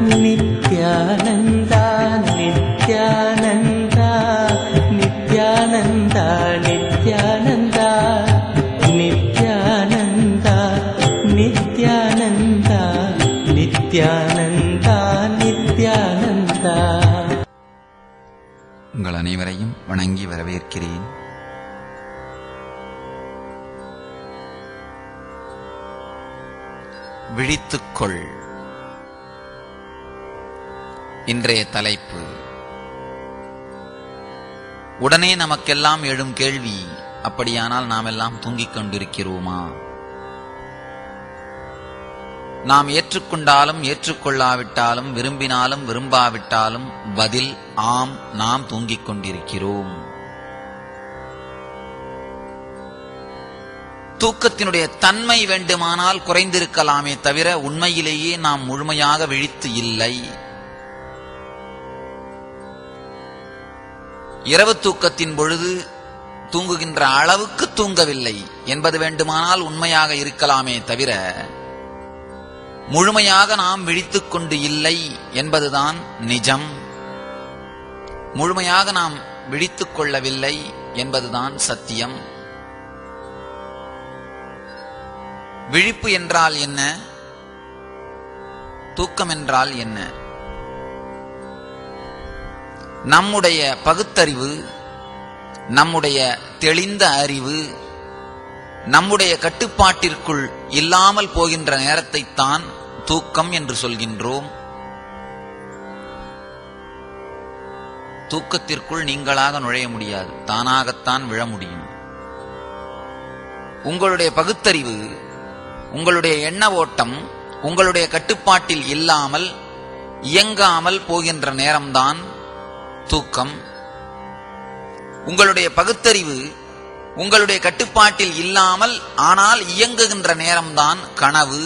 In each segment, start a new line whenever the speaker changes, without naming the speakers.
நித்யானந்தா நித்யானந்தா நித்யானந்தா நித்யானந்தா நித்யானந்தா நித்யானந்தா நித்யானந்தா நித்யானந்தா
உங்கள் அனைவரையும் வணங்கி வரவேற்கிறேன் விழித்துக்கொள் இன்றைய தலைப்பு உடனே நமக்கெல்லாம் எழும் கேள்வி அப்படியானால் நாம் எல்லாம் தூங்கிக் கொண்டிருக்கிறோமா நாம் ஏற்றுக்கொண்டாலும் ஏற்றுக்கொள்ளாவிட்டாலும் விரும்பினாலும் விரும்பாவிட்டாலும் பதில் ஆம் நாம் தூங்கிக் கொண்டிருக்கிறோம் தூக்கத்தினுடைய தன்மை வேண்டுமானால் குறைந்திருக்கலாமே தவிர உண்மையிலேயே நாம் முழுமையாக விழித்து இல்லை இரவு தூக்கத்தின் பொழுது தூங்குகின்ற அளவுக்கு தூங்கவில்லை என்பது வேண்டுமானால் உண்மையாக இருக்கலாமே தவிர முழுமையாக நாம் விழித்துக் கொண்டு இல்லை என்பதுதான் நிஜம் முழுமையாக நாம் விழித்துக் கொள்ளவில்லை என்பதுதான் சத்தியம் விழிப்பு என்றால் என்ன தூக்கம் என்றால் என்ன நம்முடைய பகுத்தறிவு நம்முடைய தெளிந்த அறிவு நம்முடைய கட்டுப்பாட்டிற்குள் இல்லாமல் போகின்ற நேரத்தைத்தான் தூக்கம் என்று சொல்கின்றோம் தூக்கத்திற்குள் நீங்களாக நுழைய முடியாது தானாகத்தான் விழ முடியும் உங்களுடைய பகுத்தறிவு உங்களுடைய எண்ண ஓட்டம் உங்களுடைய கட்டுப்பாட்டில் இல்லாமல் இயங்காமல் போகின்ற நேரம்தான் தூக்கம் உங்களுடைய பகுத்தறிவு உங்களுடைய கட்டுப்பாட்டில் இல்லாமல் ஆனால் இயங்குகின்ற நேரம்தான் கனவு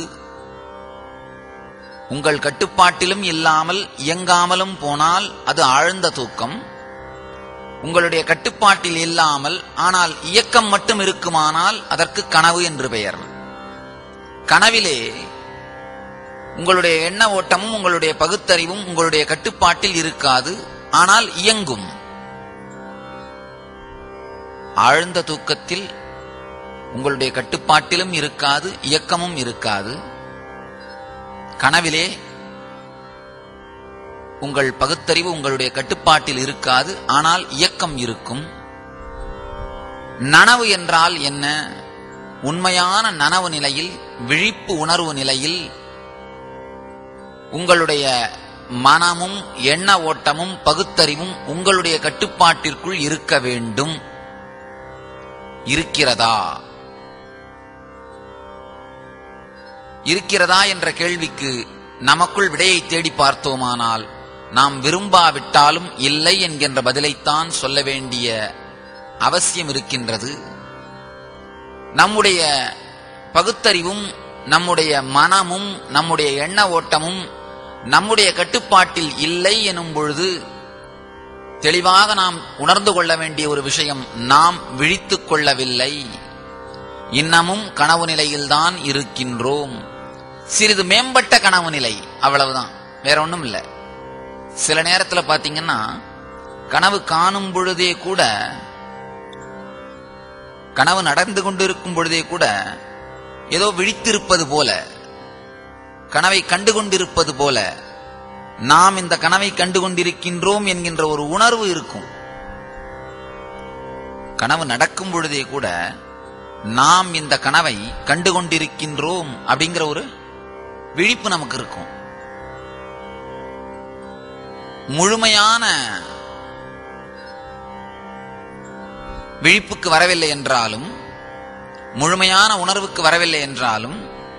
உங்கள் கட்டுப்பாட்டிலும் இல்லாமல் இயங்காமலும் போனால் அது ஆழ்ந்த தூக்கம் உங்களுடைய கட்டுப்பாட்டில் இல்லாமல் ஆனால் இயக்கம் மட்டும் இருக்குமானால் அதற்கு கனவு என்று பெயர் கனவிலே உங்களுடைய எண்ண ஓட்டமும் உங்களுடைய பகுத்தறிவும் உங்களுடைய கட்டுப்பாட்டில் இருக்காது ஆனால் இயங்கும் ஆழ்ந்த தூக்கத்தில் உங்களுடைய கட்டுப்பாட்டிலும் இருக்காது இயக்கமும் இருக்காது கனவிலே உங்கள் பகுத்தறிவு உங்களுடைய கட்டுப்பாட்டில் இருக்காது ஆனால் இயக்கம் இருக்கும் நனவு என்றால் என்ன உண்மையான நனவு நிலையில் விழிப்பு உணர்வு நிலையில் உங்களுடைய மனமும் எண்ண ஓட்டமும் பகுத்தறிவும் உங்களுடைய கட்டுப்பாட்டிற்குள் இருக்க வேண்டும் இருக்கிறதா இருக்கிறதா என்ற கேள்விக்கு நமக்குள் விடையை தேடி பார்த்தோமானால் நாம் விரும்பாவிட்டாலும் இல்லை என்கின்ற பதிலைத்தான் சொல்ல வேண்டிய அவசியம் இருக்கின்றது நம்முடைய பகுத்தறிவும் நம்முடைய மனமும் நம்முடைய எண்ண ஓட்டமும் நம்முடைய கட்டுப்பாட்டில் இல்லை எனும் பொழுது தெளிவாக நாம் உணர்ந்து கொள்ள வேண்டிய ஒரு விஷயம் நாம் விழித்துக் கொள்ளவில்லை இன்னமும் கனவு நிலையில்தான் இருக்கின்றோம் சிறிது மேம்பட்ட கனவு நிலை அவ்வளவுதான் வேற ஒண்ணும் இல்ல சில நேரத்துல பாத்தீங்கன்னா கனவு காணும் பொழுதே கூட கனவு நடந்து கொண்டிருக்கும் பொழுதே கூட ஏதோ விழித்திருப்பது போல கனவை கண்டு கொண்டிருப்பது போல நாம் இந்த கனவை கண்டு கொண்டிருக்கின்றோம் என்கின்ற ஒரு உணர்வு இருக்கும் கனவு நடக்கும் பொழுதே கூட நாம் இந்த கனவை கண்டு கொண்டிருக்கின்றோம் அப்படிங்கிற ஒரு விழிப்பு நமக்கு இருக்கும் முழுமையான விழிப்புக்கு வரவில்லை என்றாலும் முழுமையான உணர்வுக்கு வரவில்லை என்றாலும்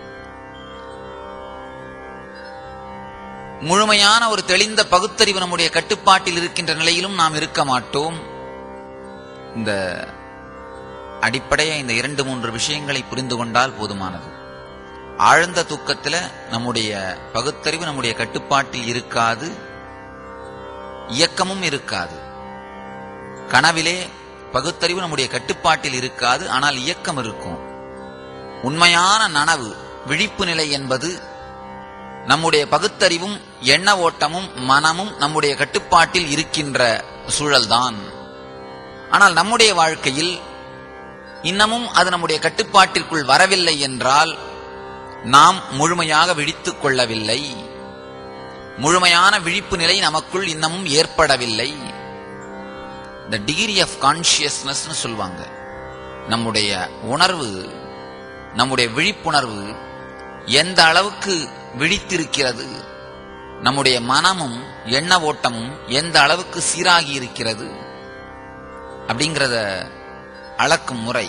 முழுமையான ஒரு தெளிந்த பகுத்தறிவு நம்முடைய கட்டுப்பாட்டில் இருக்கின்ற நிலையிலும் நாம் இருக்க மாட்டோம் இந்த அடிப்படையா இந்த இரண்டு மூன்று விஷயங்களை புரிந்து கொண்டால் போதுமானது ஆழ்ந்த தூக்கத்துல நம்முடைய பகுத்தறிவு நம்முடைய கட்டுப்பாட்டில் இருக்காது இயக்கமும் இருக்காது கனவிலே பகுத்தறிவு நம்முடைய கட்டுப்பாட்டில் இருக்காது ஆனால் இயக்கம் இருக்கும் உண்மையான நனவு விழிப்பு நிலை என்பது நம்முடைய பகுத்தறிவும் எண்ண ஓட்டமும் மனமும் நம்முடைய கட்டுப்பாட்டில் இருக்கின்ற சூழல்தான் ஆனால் நம்முடைய வாழ்க்கையில் இன்னமும் அது நம்முடைய கட்டுப்பாட்டிற்குள் வரவில்லை என்றால் நாம் முழுமையாக விழித்துக் கொள்ளவில்லை முழுமையான விழிப்பு நிலை நமக்குள் இன்னமும் ஏற்படவில்லை த டிகிரி ஆஃப் கான்சியஸ்னஸ் சொல்லுவாங்க நம்முடைய உணர்வு நம்முடைய விழிப்புணர்வு எந்த அளவுக்கு விழித்திருக்கிறது நம்முடைய மனமும் எண்ண ஓட்டமும் எந்த அளவுக்கு சீராகி இருக்கிறது அப்படிங்கிறத அளக்கும் முறை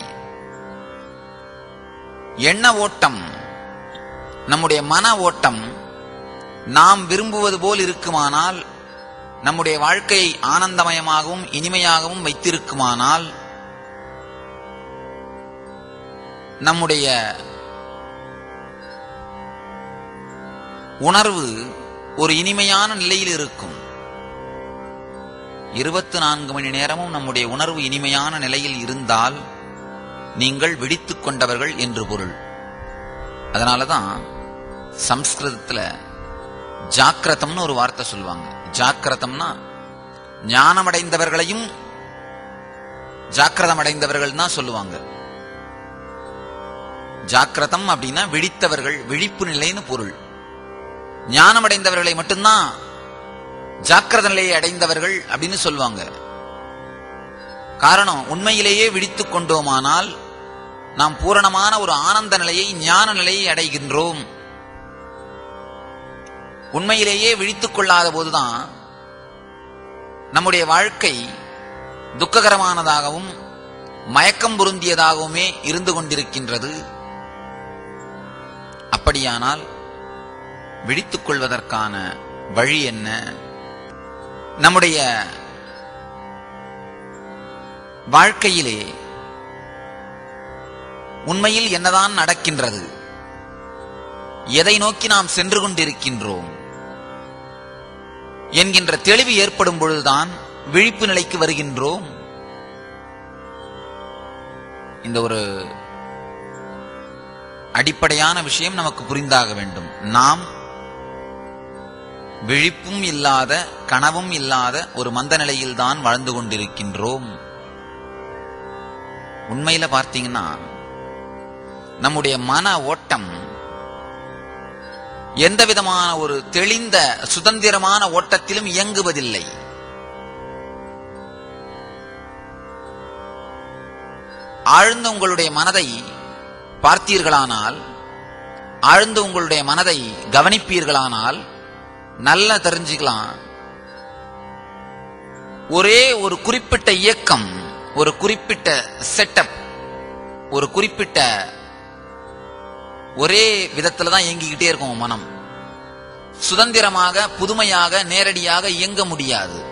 எண்ண ஓட்டம் நம்முடைய மன ஓட்டம் நாம் விரும்புவது போல் இருக்குமானால் நம்முடைய வாழ்க்கையை ஆனந்தமயமாகவும் இனிமையாகவும் வைத்திருக்குமானால் நம்முடைய உணர்வு ஒரு இனிமையான நிலையில் இருக்கும் இருபத்தி நான்கு மணி நேரமும் நம்முடைய உணர்வு இனிமையான நிலையில் இருந்தால் நீங்கள் விழித்துக் கொண்டவர்கள் என்று பொருள் அதனாலதான் சம்ஸ்கிருதத்துல ஜாக்கிரதம்னு ஒரு வார்த்தை சொல்லுவாங்க ஜாக்கிரதம்னா ஞானமடைந்தவர்களையும் ஜாக்கிரதம் அடைந்தவர்கள் தான் சொல்லுவாங்க ஜாக்கிரதம் அப்படின்னா விழித்தவர்கள் விழிப்பு நிலைன்னு பொருள் ஞானமடைந்தவர்களை மட்டும்தான் ஜாக்கிரத நிலையை அடைந்தவர்கள் அப்படின்னு சொல்லுவாங்க காரணம் உண்மையிலேயே விழித்துக் கொண்டோமானால் நாம் பூரணமான ஒரு ஆனந்த நிலையை ஞான நிலையை அடைகின்றோம் உண்மையிலேயே விழித்துக் கொள்ளாத போதுதான் நம்முடைய வாழ்க்கை துக்ககரமானதாகவும் மயக்கம் பொருந்தியதாகவுமே இருந்து கொண்டிருக்கின்றது அப்படியானால் விழித்துக் கொள்வதற்கான வழி என்ன நம்முடைய வாழ்க்கையிலே உண்மையில் என்னதான் நடக்கின்றது எதை நோக்கி நாம் சென்று கொண்டிருக்கின்றோம் என்கின்ற தெளிவு ஏற்படும் பொழுதுதான் விழிப்பு நிலைக்கு வருகின்றோம் இந்த ஒரு அடிப்படையான விஷயம் நமக்கு புரிந்தாக வேண்டும் நாம் விழிப்பும் இல்லாத கனவும் இல்லாத ஒரு மந்த நிலையில் தான் வாழ்ந்து கொண்டிருக்கின்றோம் உண்மையில பார்த்தீங்கன்னா நம்முடைய மன ஓட்டம் எந்த விதமான ஒரு தெளிந்த சுதந்திரமான ஓட்டத்திலும் இயங்குவதில்லை ஆழ்ந்த உங்களுடைய மனதை பார்த்தீர்களானால் ஆழ்ந்து உங்களுடைய மனதை கவனிப்பீர்களானால் நல்லா தெரிஞ்சுக்கலாம் ஒரே ஒரு குறிப்பிட்ட இயக்கம் ஒரு குறிப்பிட்ட செட்டப் ஒரு குறிப்பிட்ட ஒரே விதத்துல தான் இயங்கிக்கிட்டே இருக்கும் உன் மனம் சுதந்திரமாக புதுமையாக நேரடியாக இயங்க முடியாது